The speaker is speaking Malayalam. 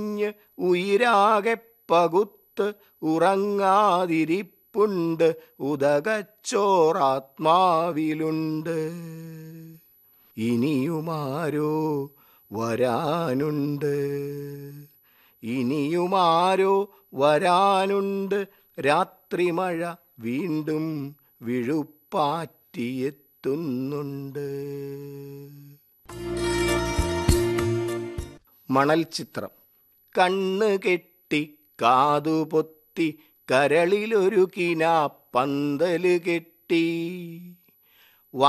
കുഞ്ഞ് ഉയിരാകെ പകുത്ത് ഉറങ്ങാതിരിപ്പുണ്ട് ഉദകച്ചോറാത്മാവിലുണ്ട് ഇനിയുമാരോ വരാനുണ്ട് ഇനിയുമാരോ വരാനുണ്ട് രാത്രിമഴ വീണ്ടും വിഴുപ്പാറ്റിയെത്തുന്നുണ്ട് മണൽ ചിത്രം കണ്ണ് കെട്ടി കാതുപൊത്തി കരളിലൊരു കിനാ പന്തല് കെട്ടി